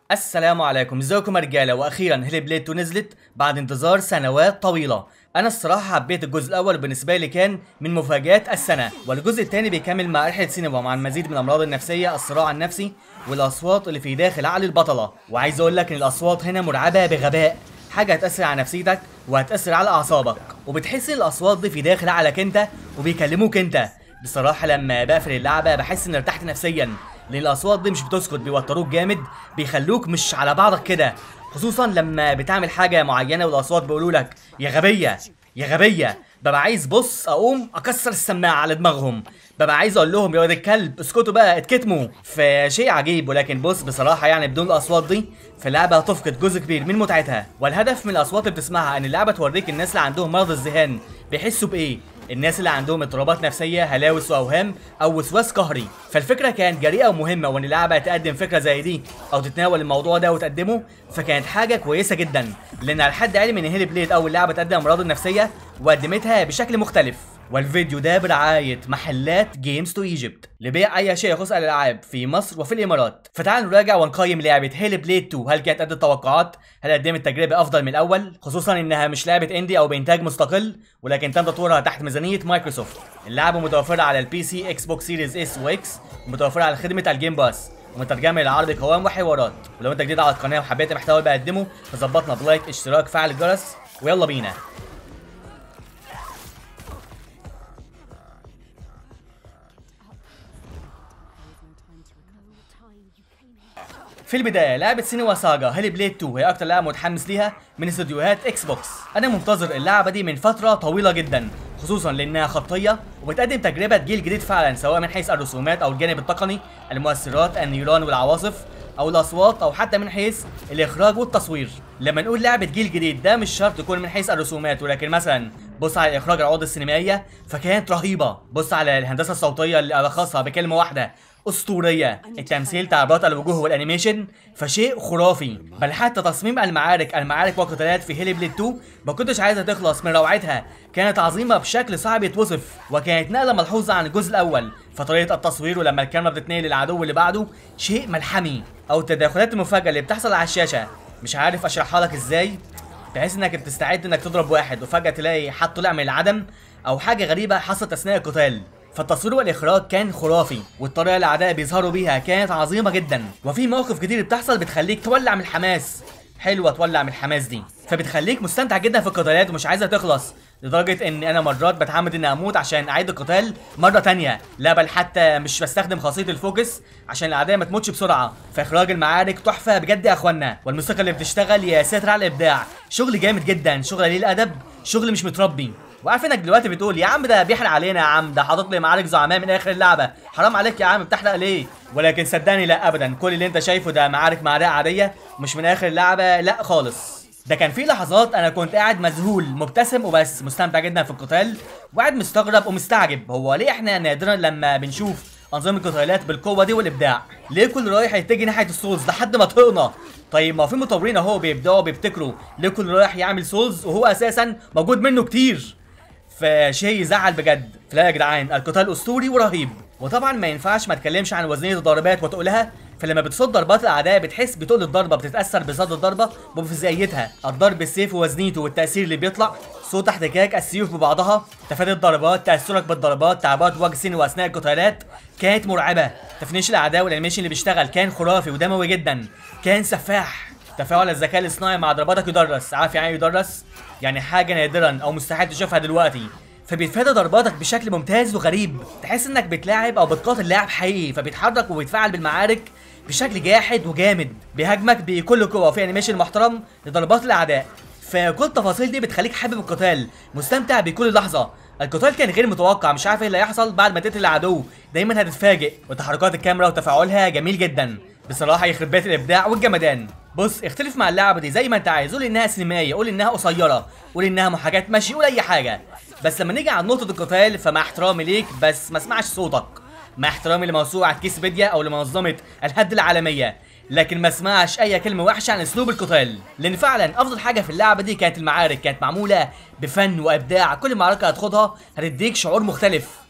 السلام عليكم ازيكم يا رجاله واخيرا هيل بليد 2 نزلت بعد انتظار سنوات طويله انا الصراحه حبيت الجزء الاول بالنسبه لي كان من مفاجات السنه والجزء الثاني بيكمل مع رحله سينما مع المزيد من الامراض النفسيه الصراع النفسي والاصوات اللي في داخل عقل البطله وعايز اقول لك ان الاصوات هنا مرعبه بغباء حاجه هتاثر على نفسيتك وهتاثر على اعصابك وبتحس ان الاصوات دي في داخل عقلك انت وبيكلموك انت بصراحه لما بقفل اللعبه بحس اني ارتحت نفسيا لان الاصوات دي مش بتسكت بيوتروك جامد بيخلوك مش على بعضك كده خصوصا لما بتعمل حاجه معينه والاصوات بيقولوا لك يا غبيه يا غبيه ببقى عايز بص اقوم اكسر السماعه على دماغهم ببقى عايز اقول لهم يا ولاد الكلب اسكتوا بقى اتكتموا فشيء عجيب ولكن بص بصراحه يعني بدون الاصوات دي فاللعبه هتفقد جزء كبير من متعتها والهدف من الاصوات اللي بتسمعها ان اللعبه توريك الناس اللي عندهم مرض الذهان بيحسوا بايه الناس اللي عندهم اضطرابات نفسيه هلاوس واوهام او وسواس قهري فالفكره كانت جريئه ومهمه وان اللعبه تقدم فكره زي دي او تتناول الموضوع ده وتقدمه فكانت حاجه كويسه جدا لان على حد علم ان هيلي بليد اول لعبه تقدم امراض النفسيه وقدمتها بشكل مختلف والفيديو ده برعاية محلات جيمز تو ايجيبت لبيع اي شيء يخص الالعاب في مصر وفي الامارات فتعالوا نراجع ونقيم لعبة هيل بليد 2 هل كانت قد التوقعات هل قدمت تجربة افضل من الاول خصوصا انها مش لعبة اندي او بانتاج مستقل ولكن تم تطويرها تحت ميزانية مايكروسوفت اللعبة متوفرة على البي سي اكس بوكس سيريز اس واكس ومتوفرة على خدمة الجيم باس ومترجمه للعربي قوام وحوارات ولو انت جديد على القناه وحبيت المحتوى اللي بقدمه فظبطنا بلايك اشتراك فعل الجرس ويلا بينا في البدايه لعبه سينما ساجا هيلي بليد 2 هي اكتر لعبه متحمس ليها من استديوهات اكس بوكس انا منتظر اللعبه دي من فتره طويله جدا خصوصا لانها خطيه وبتقدم تجربه جيل جديد فعلا سواء من حيث الرسومات او الجانب التقني المؤثرات النيران والعواصف او الاصوات او حتى من حيث الاخراج والتصوير لما نقول لعبه جيل جديد ده مش شرط يكون من حيث الرسومات ولكن مثلا بص على اخراج العروض السينمائيه فكانت رهيبه بص على الهندسه الصوتيه اللي الخصها بكلمه واحده اسطوريه التمثيل تعبيرات الوجوه والانيميشن فشيء خرافي بل حتى تصميم المعارك المعارك والقتالات في هيلي بليد 2 ما كنتش عايزه تخلص من روعتها كانت عظيمه بشكل صعب يتوصف وكانت نقله ملحوظه عن الجزء الاول فطريقه التصوير ولما الكاميرا بتتنقل للعدو اللي بعده شيء ملحمي او التداخلات المفاجئه اللي بتحصل على الشاشه مش عارف اشرحها لك ازاي بحيث انك بتستعد انك تضرب واحد وفجاه تلاقي حد طلع من العدم او حاجه غريبه حصلت اثناء القتال فالتصوير والاخراج كان خرافي والطريقه اللي الاعداء بيظهروا بيها كانت عظيمه جدا وفي مواقف كتير بتحصل بتخليك تولع من الحماس حلوه تولع من الحماس دي فبتخليك مستمتع جدا في القتالات ومش عايزها تخلص لدرجة ان انا مرات بتعمد اني اموت عشان اعيد القتال مرة تانية لا بل حتى مش بستخدم خاصية الفوكس عشان الاعداء ما تموتش بسرعة فاخراج المعارك تحفة بجد يا اخوانا والموسيقى اللي بتشتغل يا ساتر على الابداع شغل جامد جدا شغل قليل الادب شغل مش متربي وعارف انك دلوقتي بتقول يا عم ده بيحرق علينا يا عم ده حاطط لي معارك زعماء من اخر اللعبه حرام عليك يا عم بتحرق ليه ولكن صدقني لا ابدا كل اللي انت شايفه ده معارك معرقه عاديه مش من اخر اللعبه لا خالص ده كان في لحظات انا كنت قاعد مذهول مبتسم وبس مستمتع جدا في القتال وقاعد مستغرب ومستعجب هو ليه احنا نادرا لما بنشوف انظمه القتالات بالقوه دي والابداع ليه كل رايح يتجه ناحيه السولز لحد ما طقنا طيب ما في مطورين اهو بيبداوا بيبتكروا ليه كل رايح يعمل سولز وهو اساسا موجود منه كتير فشيء يزعل بجد فلا يا جدعان القتال اسطوري ورهيب وطبعا ما ينفعش ما اتكلمش عن وزنيه الضربات وتقولها فلما بتصد ضربات الاعداء بتحس بتقل الضربه بتتاثر بصد الضربه وبفزاعيتها الضرب بالسيف ووزنيته والتاثير اللي بيطلع صوت احتكاك السيوف ببعضها تفادي الضربات تاثرك بالضربات تعبات وجه سن واثناء القتالات كانت مرعبه تفنيش الاعداء والانيميشن اللي بيشتغل كان خرافي ودموي جدا كان سفاح تفاعل الذكاء الاصطناعي مع ضرباتك يدرس عارف يعني يدرس يعني حاجه نادرا او مستحيل تشوفها دلوقتي فبيتفادى ضرباتك بشكل ممتاز وغريب تحس انك بتلاعب او بتقاتل لاعب حقيقي فبيتحرك وبيتفاعل بالمعارك بشكل جاحد وجامد بيهاجمك بكل قوه وفي انيميشن محترم لضربات الاعداء فكل التفاصيل دي بتخليك حابب القتال مستمتع بكل لحظه القتال كان غير متوقع مش عارف ايه اللي هيحصل بعد ما تقتل العدو دايما هتتفاجئ وتحركات الكاميرا وتفاعلها جميل جدا بصراحه يخرب بيت الابداع والجمدان بص اختلف مع اللعبه دي زي ما انت عايز قول انها سينمائيه قول انها قصيره قول انها محاكاه مشي قول اي حاجه بس لما نيجي على نقطه القتال فمع احترامي ليك بس ما اسمعش صوتك مع احترامي لموسوعه كيسبيديا او لمنظمه الهد العالميه لكن ما اسمعش اي كلمه وحشه عن اسلوب القتال لان فعلا افضل حاجه في اللعبه دي كانت المعارك كانت معموله بفن وابداع كل معركه هتاخدها هتديك شعور مختلف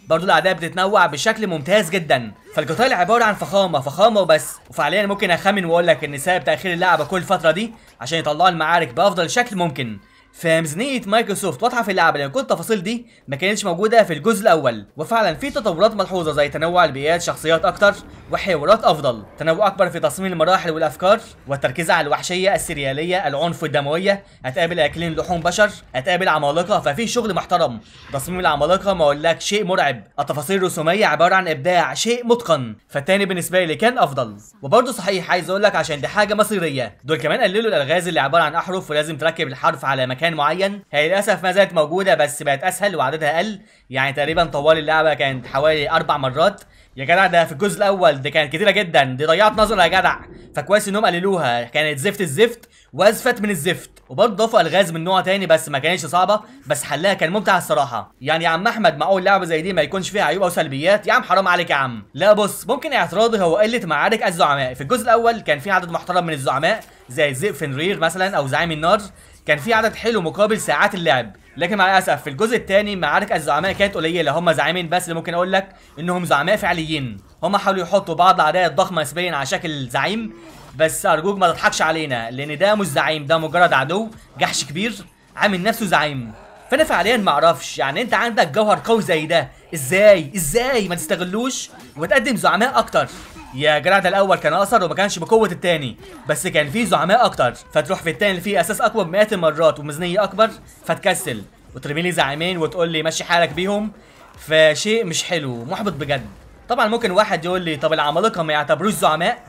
برضه الاعداء بتتنوع بشكل ممتاز جدا فالقتال عباره عن فخامه فخامه وبس وفعليا ممكن اخمن واقول لك ان سبب تاخير اللعبه كل الفتره دي عشان يطلعوا المعارك بافضل شكل ممكن فميزانية مايكروسوفت واضحة في اللعبة لأن كل التفاصيل دي ما كانتش موجودة في الجزء الأول، وفعلا في تطورات ملحوظة زي تنوع البيئات، شخصيات أكتر، وحوارات أفضل، تنوع أكبر في تصميم المراحل والأفكار، والتركيز على الوحشية، السريالية، العنف والدموية، هتقابل أكلين لحوم بشر، هتقابل عمالقة، ففي شغل محترم، تصميم العمالقة ما أقولك شيء مرعب، التفاصيل الرسومية عبارة عن إبداع، شيء متقن، فالتاني بالنسبة لي كان أفضل، وبرضه صحيح عايز أقول لك عشان دي حاجة مصيرية، دول كمان قللوا الألغاز اللي عبارة عن أحرف ولازم تركب الحرف على مكان معين، هي للاسف ما زالت موجوده بس بقت اسهل وعددها اقل يعني تقريبا طوال اللعبه كانت حوالي اربع مرات يا جدع ده في الجزء الاول دي كانت كتيره جدا دي ضيعت نظر يا جدع فكويس انهم قللوها كانت زفت الزفت وازفت من الزفت وبرضه ضافوا الغاز من نوع تاني بس ما كانتش صعبه بس حلها كان ممتع الصراحه يعني يا عم احمد معقول لعبه زي دي ما يكونش فيها عيوب او سلبيات يا عم حرام عليك يا عم لا بص ممكن اعتراضي هو قله معارك الزعماء في الجزء الاول كان في عدد محترم من الزعماء زي الذئب فنرير مثلا او زعيم النار كان في عدد حلو مقابل ساعات اللعب لكن مع الاسف في الجزء الثاني معارك الزعماء كانت قليله هم زعيمين بس اللي ممكن اقول لك انهم زعماء فعليين هم حاولوا يحطوا بعض الاعداء الضخمه نسبيا على شكل زعيم بس ارجوك ما تضحكش علينا لان ده مش زعيم ده مجرد عدو جحش كبير عامل نفسه زعيم فانا فعليا ما اعرفش يعني انت عندك جوهر قوي زي ده ازاي ازاي ما تستغلوش وتقدم زعماء اكتر يا جدع ده الاول كان اقصر وما كانش بقوه التاني بس كان فيه زعماء اكتر فتروح في التاني اللي فيه اساس اقوى بمئات المرات وميزانيه اكبر فتكسل وترمي لي زعيمين وتقول لي مشي حالك بيهم فشيء مش حلو محبط بجد طبعا ممكن واحد يقول لي طب العمالقه ما يعتبروش زعماء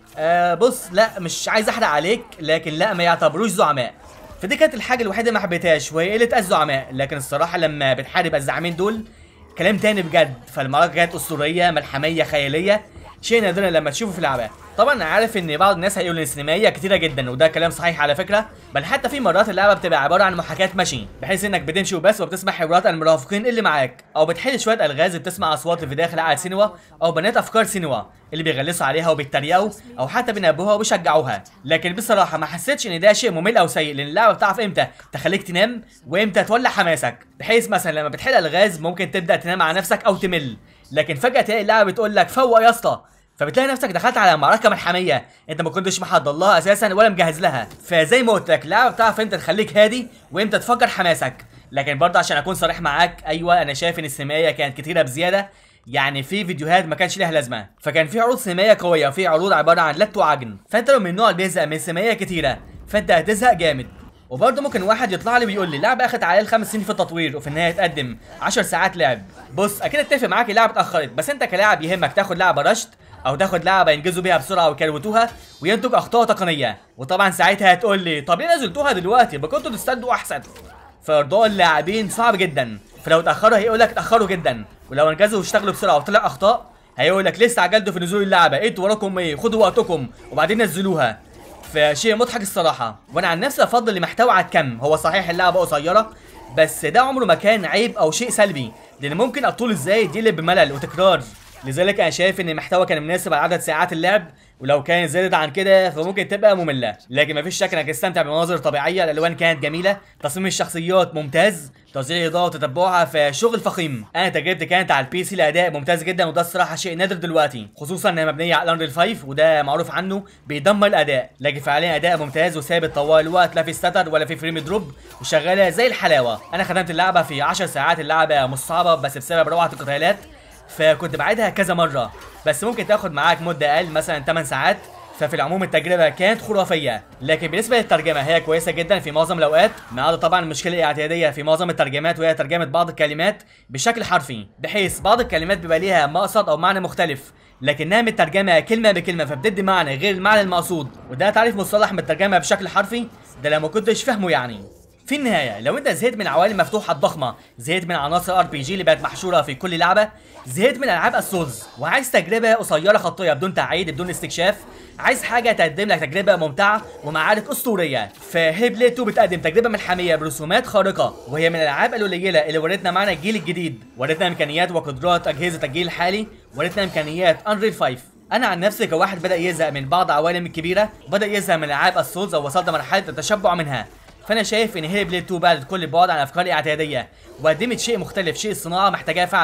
آه بص لا مش عايز احرق عليك لكن لا ما يعتبروش زعماء فدي كانت الحاجه الوحيده اللي ما حبيتهاش وهي قله الزعماء لكن الصراحه لما بتحارب الزعيمين دول كلام تاني بجد فالمعركه كانت اسطوريه ملحميه خياليه شيء نادر لما تشوفه في اللعبه طبعا انا عارف ان بعض الناس هيقولوا ان السينمائيه كتيره جدا وده كلام صحيح على فكره بل حتى في مرات اللعبه بتبقى عباره عن محاكاه مشي بحيث انك بتمشي وبس وبتسمع حوارات المرافقين اللي معاك او بتحل شويه الغاز بتسمع اصوات في داخل قاعه سينوا او بنات افكار سينوا اللي بيغلسوا عليها وبيتريقوا او حتى بينبهوها وبيشجعوها لكن بصراحه ما حسيتش ان ده شيء ممل او سيء لان اللعبه بتعرف امتى تخليك تنام وامتى تولع حماسك بحيث مثلا لما بتحل الغاز ممكن تبدا تنام على نفسك او تمل لكن فجاه تلاقي اللعبه بتقول لك فوق يا اسطى فبتلاقي نفسك دخلت على معركه ملحميه انت ما كنتش محضر لها اساسا ولا مجهز لها فزي ما قلت لك اللعبه بتعرف امتى تخليك هادي وامتى تفجر حماسك لكن برضه عشان اكون صريح معاك ايوه انا شايف ان السينمائيه كانت كتيره بزياده يعني في فيديوهات ما كانش ليها لازمه فكان في عروض سينمائيه قويه وفي عروض عباره عن لت وعجن فانت لو من النوع اللي بيزهق من سينمائيه كتيره فانت هتزهق جامد وبرضه ممكن واحد يطلع لي ويقول لي اللعبه اخذت عليها الخمس سنين في التطوير وفي النهايه تقدم 10 ساعات لعب بص اكيد اتفق معاك اللعبه اتاخرت بس انت كلاعب يهمك تاخد لعبه رشد او تاخد لعبه ينجزوا بيها بسرعه ويكروتوها وينتج اخطاء تقنيه وطبعا ساعتها هتقول لي طب ليه نزلتوها دلوقتي ما كنتوا تستنوا احسن فارضاء اللاعبين صعب جدا فلو اتاخروا هيقول لك اتاخروا جدا ولو انجزوا واشتغلوا بسرعه وطلع اخطاء هيقول لك لسه عجلتوا في نزول اللعبه انتوا وراكم ايه خدوا وقتكم وبعدين نزلوها فشيء مضحك الصراحه وانا عن نفسي افضل المحتوى على الكم هو صحيح اللعبه قصيره بس ده عمره ما كان عيب او شيء سلبي لان ممكن الطول ازاي يقلب بملل وتكرار لذلك انا شايف ان المحتوى كان مناسب على عدد ساعات اللعب ولو كان زادت عن كده فممكن تبقى ممله لكن مفيش شك انك تستمتع بمناظر طبيعيه الالوان كانت جميله تصميم الشخصيات ممتاز توزيع الاضاءه وتتبعها فشغل فخيم انا تجربتي كانت على البي سي الاداء ممتاز جدا وده الصراحه شيء نادر دلوقتي خصوصا انها مبنيه على انريل 5 وده معروف عنه بيدمر الاداء لكن فعليا اداء ممتاز وثابت طوال الوقت لا في ستاتر ولا في فريم دروب وشغاله زي الحلاوه انا ختمت اللعبه في 10 ساعات اللعبه مش صعبه بس بسبب روعه القتالات فكنت بعيدها كذا مره بس ممكن تاخد معاك مده اقل مثلا 8 ساعات ففي العموم التجربه كانت خرافيه لكن بالنسبه للترجمه هي كويسه جدا في معظم الاوقات ما عدا طبعا المشكله الاعتياديه في معظم الترجمات وهي ترجمه بعض الكلمات بشكل حرفي بحيث بعض الكلمات بيبقى ليها مقصد او معنى مختلف لكنها مترجمه كلمه بكلمه فبتدي معنى غير المعنى المقصود وده تعريف مصطلح مترجمه بشكل حرفي ده لو ما كنتش فاهمه يعني في النهاية لو انت زهقت من العوالم المفتوحة الضخمة، زهقت من عناصر ار بي جي اللي بقت محشورة في كل لعبة، زهقت من العاب السولز، وعايز تجربة قصيرة خطية بدون تعقيد بدون استكشاف، عايز حاجة تقدم لك تجربة ممتعة ومعارك أسطورية، فهيبليت 2 بتقدم تجربة ملحمية برسومات خارقة، وهي من الألعاب القليلة اللي ورتنا معنى الجيل الجديد، ورتنا إمكانيات وقدرات أجهزة الجيل الحالي، ورتنا إمكانيات أنريل 5 انا عن نفسي كواحد بدا يزهق من بعض عوالم الكبيره وبدا يزهق من العاب السولز او وصلت لمرحله التشبع منها فانا شايف ان هي بليد 2 بعدت كل البعد عن افكار الاعتياديه وقدمت شيء مختلف شيء الصناعه محتاجاه فعلا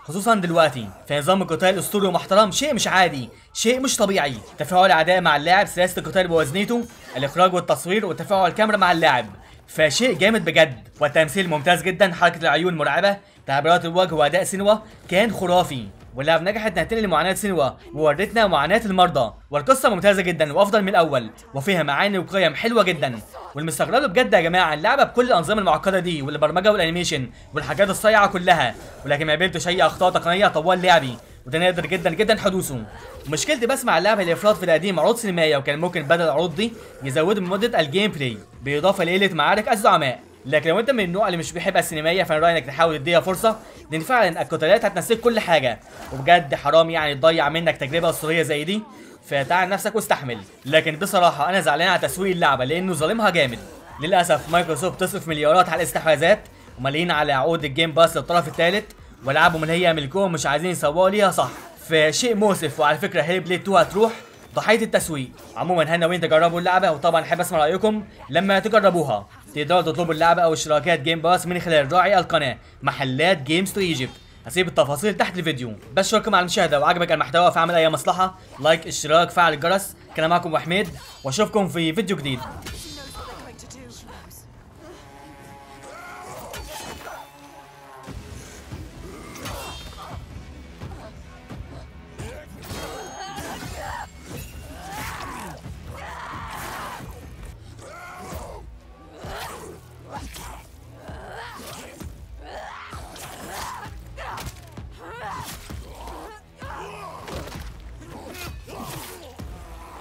خصوصا دلوقتي في نظام القتال الاسطوري ومحترم شيء مش عادي شيء مش طبيعي تفاعل الاعداء مع اللاعب سياسه القتال بوزنيته الاخراج والتصوير وتفاعل الكاميرا مع اللاعب فشيء جامد بجد والتمثيل ممتاز جدا حركه العيون مرعبه تعبيرات الوجه واداء سينوا كان خرافي واللعبة نجحت انها تنقل معاناة سينوا وورتنا معاناة المرضى والقصة ممتازة جدا وافضل من الاول وفيها معاني وقيم حلوة جدا والمستغرب بجد يا جماعة اللعبة بكل الانظمة المعقدة دي والبرمجة والانيميشن والحاجات الصايعة كلها ولكن ما قابلتش اي اخطاء تقنية طوال لعبي وده نادر جدا جدا حدوثه مشكلتي بس مع اللعبه الافراط في تقديم عروض سينمائيه وكان ممكن بدل العروض دي يزودوا من مده الجيم بلاي بالاضافه لقله معارك الزعماء لكن لو انت من النوع اللي مش بيحب السينمائيه فانا رايي انك تحاول تديها فرصه لان فعلا القتالات هتنسيك كل حاجه وبجد حرام يعني تضيع منك تجربه اسطوريه زي دي فتعال نفسك واستحمل لكن بصراحه انا زعلان على تسويق اللعبه لانه ظالمها جامد للاسف مايكروسوفت تصرف مليارات على الاستحواذات ومالين على عقود الجيم باس للطرف الثالث والعابهم اللي هي ملكهم مش عايزين يسوقوا ليها صح فشيء مؤسف وعلى فكره هيل بليد 2 هتروح ضحيه التسويق عموما هنا وين تجربوا اللعبه وطبعا احب اسمع رايكم لما تجربوها تقدروا تطلبوا اللعبه او اشتراكات جيم باس من خلال راعي القناه محلات جيمز تو ايجيبت هسيب التفاصيل تحت الفيديو بشكركم على المشاهده وعجبك المحتوى فاعمل اي مصلحه لايك اشتراك فعل الجرس كان معكم وحميد واشوفكم في فيديو جديد